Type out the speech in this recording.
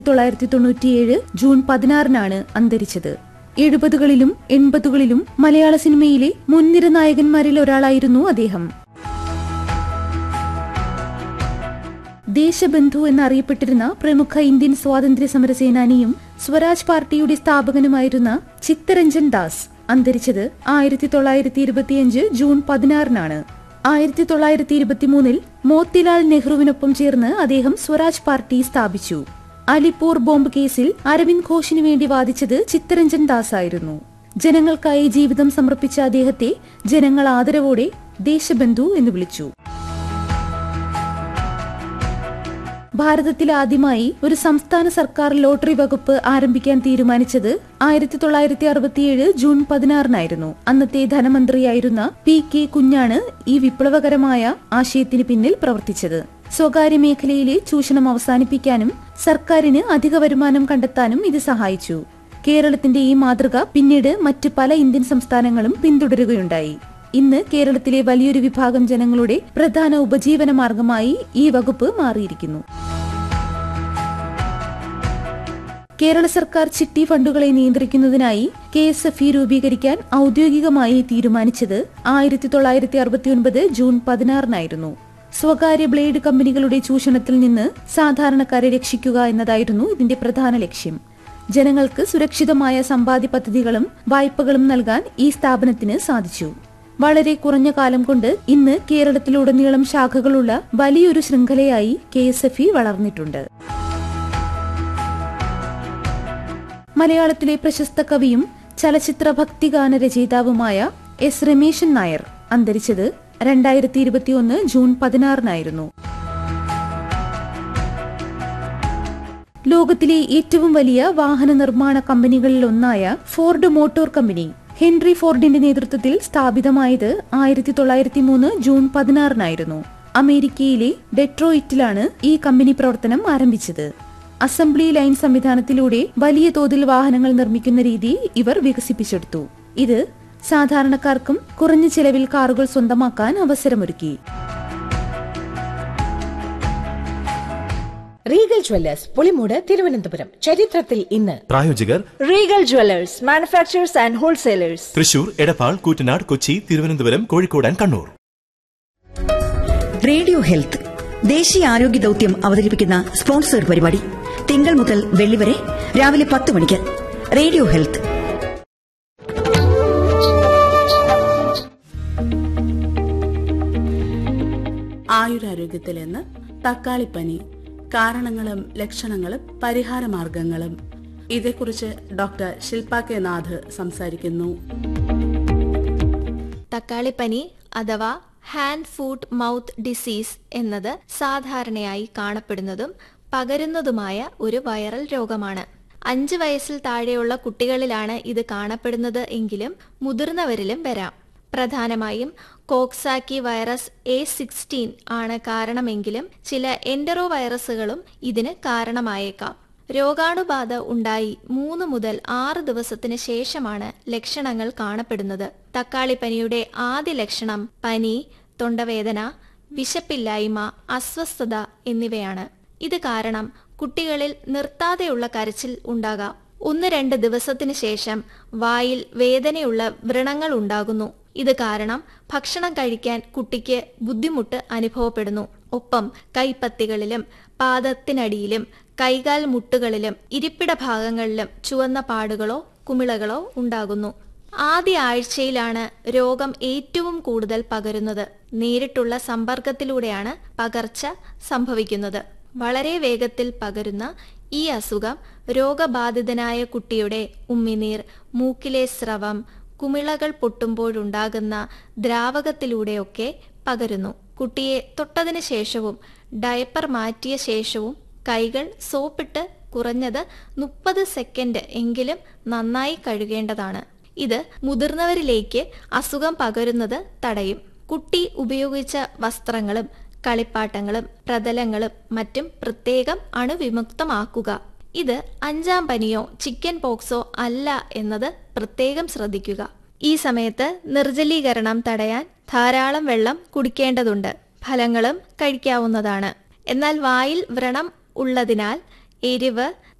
തൊള്ളായിരത്തി തൊണ്ണൂറ്റിയേഴ് ജൂൺ പതിനാറിനാണ് അന്തരിച്ചത് എഴുപതുകളിലും എൺപതുകളിലും മലയാള സിനിമയിലെ മുൻനിര നായകന്മാരിൽ ഒരാളായിരുന്നു അദ്ദേഹം ദേശബന്ധു എന്നറിയപ്പെട്ടിരുന്ന പ്രമുഖ ഇന്ത്യൻ സ്വാതന്ത്ര്യ സമര സേനാനിയും സ്വരാജ് പാർട്ടിയുടെ സ്ഥാപകനുമായിരുന്ന ചിത്തരഞ്ജൻ ദാസ് അന്തരിച്ചത് ആയിരത്തി തൊള്ളായിരത്തി ഇരുപത്തിയഞ്ച് ജൂൺ പതിനാറിനാണ് ആയിരത്തി തൊള്ളായിരത്തി ഇരുപത്തിമൂന്നിൽ മോത്തിലാൽ നെഹ്റുവിനൊപ്പം ചേർന്ന് അദ്ദേഹം സ്വരാജ് പാർട്ടി സ്ഥാപിച്ചു അലിപ്പൂർ ബോംബ് കേസിൽ അരവിന്ദ് ഘോഷിനു വേണ്ടി വാദിച്ചത് ചിത്തരഞ്ജൻ ദാസ് ആയിരുന്നു ജനങ്ങൾക്കായി ജീവിതം സമർപ്പിച്ച അദ്ദേഹത്തെ ജനങ്ങൾ ആദരവോടെ ദേശബന്ധു എന്ന് വിളിച്ചു ഭാരതത്തിൽ ആദ്യമായി ഒരു സംസ്ഥാന സർക്കാർ ലോട്ടറി വകുപ്പ് ആരംഭിക്കാൻ തീരുമാനിച്ചത് ആയിരത്തി തൊള്ളായിരത്തി അറുപത്തിയേഴ് ജൂൺ പതിനാറിനായിരുന്നു അന്നത്തെ ധനമന്ത്രിയായിരുന്ന പി കെ കുഞ്ഞാണ് ഈ വിപ്ലവകരമായ ആശയത്തിന് പിന്നിൽ പ്രവർത്തിച്ചത് സ്വകാര്യ മേഖലയിലെ ചൂഷണം അവസാനിപ്പിക്കാനും സർക്കാരിന് അധിക വരുമാനം കണ്ടെത്താനും ഇത് സഹായിച്ചു കേരളത്തിന്റെ ഈ മാതൃക പിന്നീട് മറ്റ് പല ഇന്ത്യൻ സംസ്ഥാനങ്ങളും പിന്തുടരുകയുണ്ടായി ഇന്ന് കേരളത്തിലെ വലിയൊരു വിഭാഗം ജനങ്ങളുടെ പ്രധാന ഉപജീവന മാർഗമായി ഈ വകുപ്പ് മാറിയിരിക്കുന്നു കേരള സർക്കാർ ചിട്ടി ഫണ്ടുകളെ നിയന്ത്രിക്കുന്നതിനായി കെ എസ് എഫ് ഇ രൂപീകരിക്കാൻ ഔദ്യോഗികമായി തീരുമാനിച്ചത് ആയിരത്തി തൊള്ളായിരത്തി അറുപത്തിയൊൻപത് ജൂൺ പതിനാറിനായിരുന്നു സ്വകാര്യ ബ്ലേഡ് കമ്പനികളുടെ ചൂഷണത്തിൽ നിന്ന് സാധാരണക്കാരെ രക്ഷിക്കുക എന്നതായിരുന്നു ഇതിന്റെ പ്രധാന ലക്ഷ്യം ജനങ്ങൾക്ക് സുരക്ഷിതമായ സമ്പാദ്യ പദ്ധതികളും വായ്പകളും നൽകാൻ ഈ സ്ഥാപനത്തിന് സാധിച്ചു വളരെ കുറഞ്ഞ കാലം കൊണ്ട് ഇന്ന് കേരളത്തിലുടനീളം ശാഖകളുള്ള വലിയൊരു ശൃംഖലയായി കെ എസ് എഫ് ഇ വളർന്നിട്ടുണ്ട് മലയാളത്തിലെ പ്രശസ്ത കവിയും ചലച്ചിത്ര ഭക്തിഗാന രചയിതാവുമായ എസ് രമേശൻ നായർ അന്തരിച്ചത് രണ്ടായിരത്തി ഇരുപത്തിയൊന്ന് ജൂൺ പതിനാറിനായിരുന്നു ലോകത്തിലെ ഏറ്റവും വലിയ വാഹന നിർമ്മാണ കമ്പനികളിൽ ഒന്നായ ഫോർഡ് മോട്ടോർ കമ്പനി ഹെൻറി ഫോർഡിന്റെ നേതൃത്വത്തിൽ സ്ഥാപിതമായത് ആയിരത്തി തൊള്ളായിരത്തി മൂന്ന് ജൂൺ പതിനാറിനായിരുന്നു അമേരിക്കയിലെ ഡെട്രോയിറ്റിലാണ് ഈ കമ്പനി പ്രവർത്തനം ആരംഭിച്ചത് അസംബ്ലി ലൈൻ സംവിധാനത്തിലൂടെ വലിയ തോതിൽ വാഹനങ്ങൾ നിർമ്മിക്കുന്ന രീതി ഇവർ വികസിപ്പിച്ചെടുത്തു ഇത് സാധാരണക്കാർക്കും കുറഞ്ഞ ചെലവിൽ കാറുകൾ സ്വന്തമാക്കാൻ അവസരമൊരുക്കി റീഗൽ ജ്വല്ലേഴ്സ് പുളിമൂട് തിരുവനന്തപുരം ചരിത്രത്തിൽ ഇന്ന് പ്രായോജകർ Regal jewellers manufacturers and wholesalers Thrissur Edappal Koottanad Kochi Thiruvananthapuram Kozhikode and Kannur radio health ദേശീയ ആരോഗ്യ ദൌത്യം അവതരിപ്പിക്കുന്ന സ്പോൺസർ പരിപാടി തിങ്കൾ മുതൽ വെള്ളി വരെ രാവിലെ പത്ത് മണിക്ക് റേഡിയോ ഹെൽത്ത് ആയുരാരോഗ്യത്തിൽ നിന്ന് തക്കാളിപ്പനി കാരണങ്ങളും ലക്ഷണങ്ങളും പരിഹാരമാർഗങ്ങളും ഇതേക്കുറിച്ച് ഡോക്ടർ ശില്പ കെ നാഥ് സംസാരിക്കുന്നു തക്കാളിപ്പനി അഥവാ ഹാൻഡ് ഫുഡ് മൗത്ത് ഡിസീസ് എന്നത് സാധാരണയായി കാണപ്പെടുന്നതും പകരുന്നതുമായ ഒരു വൈറൽ രോഗമാണ് അഞ്ച് വയസ്സിൽ താഴെയുള്ള കുട്ടികളിലാണ് ഇത് കാണപ്പെടുന്നത് എങ്കിലും മുതിർന്നവരിലും വരാം പ്രധാനമായും കോക്സാക്കി വൈറസ് എ സിക്സ്റ്റീൻ ആണ് കാരണമെങ്കിലും ചില എൻഡറോ വൈറസുകളും ഇതിന് കാരണമായേക്കാം രോഗാണുബാധ ഉണ്ടായി മൂന്ന് മുതൽ ആറ് ദിവസത്തിന് ശേഷമാണ് ലക്ഷണങ്ങൾ കാണപ്പെടുന്നത് തക്കാളിപ്പനിയുടെ ആദ്യ ലക്ഷണം പനി തൊണ്ടവേദന വിശപ്പില്ലായ്മ അസ്വസ്ഥത എന്നിവയാണ് ഇത് കാരണം കുട്ടികളിൽ നിർത്താതെയുള്ള കരച്ചിൽ ഉണ്ടാകാം ഒന്ന് രണ്ട് ദിവസത്തിന് ശേഷം വായിൽ വേദനയുള്ള വ്രണങ്ങൾ ഉണ്ടാകുന്നു ഇത് കാരണം ഭക്ഷണം കഴിക്കാൻ കുട്ടിക്ക് ബുദ്ധിമുട്ട് അനുഭവപ്പെടുന്നു ഒപ്പം കൈപ്പത്തികളിലും പാദത്തിനടിയിലും കൈകാൽ മുട്ടുകളിലും ഇരിപ്പിട ഭാഗങ്ങളിലും ചുവന്ന പാടുകളോ കുമിളകളോ ഉണ്ടാകുന്നു ആദ്യ ആഴ്ചയിലാണ് രോഗം ഏറ്റവും കൂടുതൽ പകരുന്നത് നേരിട്ടുള്ള സമ്പർക്കത്തിലൂടെയാണ് പകർച്ച സംഭവിക്കുന്നത് വളരെ വേഗത്തിൽ പകരുന്ന ഈ അസുഖം രോഗബാധിതനായ കുട്ടിയുടെ ഉമ്മിനീർ മൂക്കിലെ സ്രവം കുമിളകൾ പൊട്ടുമ്പോഴുണ്ടാകുന്ന ദ്രാവകത്തിലൂടെയൊക്കെ പകരുന്നു കുട്ടിയെ തൊട്ടതിന് ശേഷവും ഡയപ്പർ മാറ്റിയ ശേഷവും കൈകൾ സോപ്പിട്ട് കുറഞ്ഞത് മുപ്പത് സെക്കൻഡ് എങ്കിലും നന്നായി കഴുകേണ്ടതാണ് ഇത് മുതിർന്നവരിലേക്ക് അസുഖം പകരുന്നത് തടയും കുട്ടി ഉപയോഗിച്ച വസ്ത്രങ്ങളും കളിപ്പാട്ടങ്ങളും പ്രതലങ്ങളും മറ്റും പ്രത്യേകം അണുവിമുക്തമാക്കുക ഇത് അഞ്ചാം പനിയോ ചിക്കൻ പോക്സോ അല്ല എന്നത് പ്രത്യേകം ശ്രദ്ധിക്കുക ഈ സമയത്ത് നിർജ്ജലീകരണം തടയാൻ ധാരാളം വെള്ളം കുടിക്കേണ്ടതുണ്ട് ഫലങ്ങളും കഴിക്കാവുന്നതാണ് എന്നാൽ വായിൽ വ്രണം ഉള്ളതിനാൽ എരിവ്